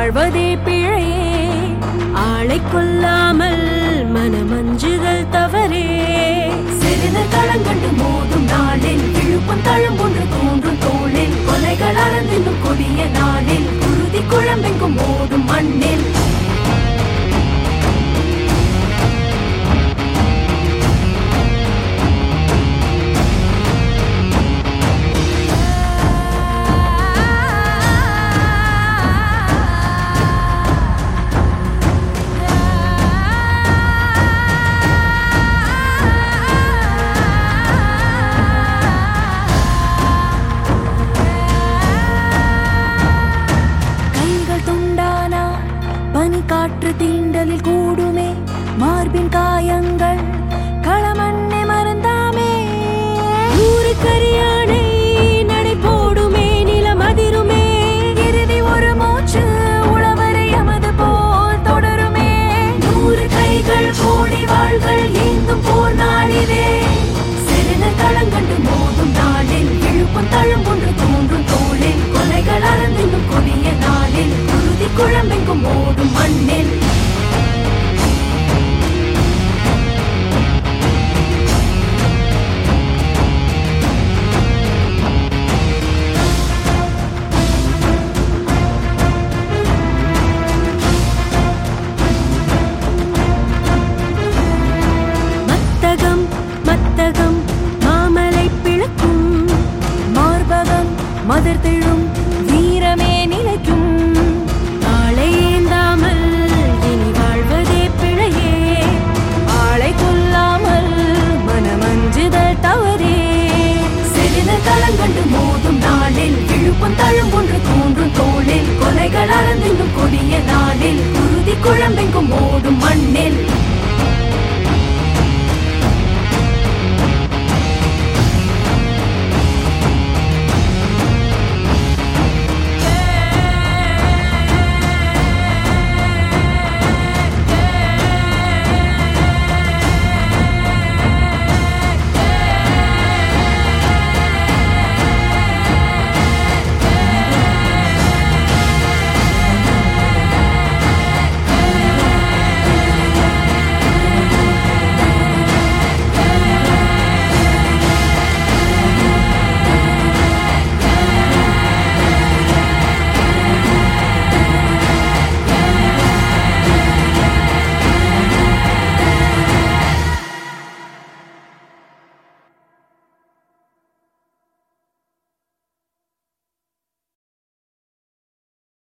வாழ்வதே பிழையே ஆளை கொல்லாமல் மனமஞ்சுதல் தவறே சிறிது களங்கண்டு மோதும் நாளில் இழுப்பும் தழும் ஒன்று தோன்றும் தோளில் கொலைகள் அறந்தின்னும் கொடிய நாளில் குருதி குழம்பெங்கும் மோதும் மண்ணில் கைகள் துண்டானா பனி காற்று தீண்டலில் கூடுமே மார்பின் காயங்கள் களமண்ணை மறந்தாமே நூறு கரியானை நடை போடுமே நிலம் அதிருமே இறுதி ஒரு மூச்சு உழவரை எமது போல் தொடருமே நூறு கைகள் கோடி வாள்கள் ஏந்தும் போர் நாளிலே சிறிது களங்கண்டு மோதும் நாளில் இழுப்பும் தழும் ஒன்று தோன்றும் தோளில் கொலைகள் அறந்தின்னும் கொடிய நாளில் குருதி குழம்பெங்கும் மோதும் மண்ணில் மத்தகம் மத்தகம் மாமலை பிளக்கும் மார்பகம் மதர் திழும் வீரமே நிலைக்கும் ஆளை ஏந்தாமல் இனி வாழ்வதே பிழையே ஆளை கொல்லாமல் மனமஞ்சுதல் தவறே சிறிது களங்கண்டு மோதும் நாளில் இழுப்பும் தழும் ஒன்று தோன்றும் தோளில் கொலைகள் அறந்தின்னும் கொடிய நாளில் குருதி குழம்பெங்கும் மோதும் மண்ணில்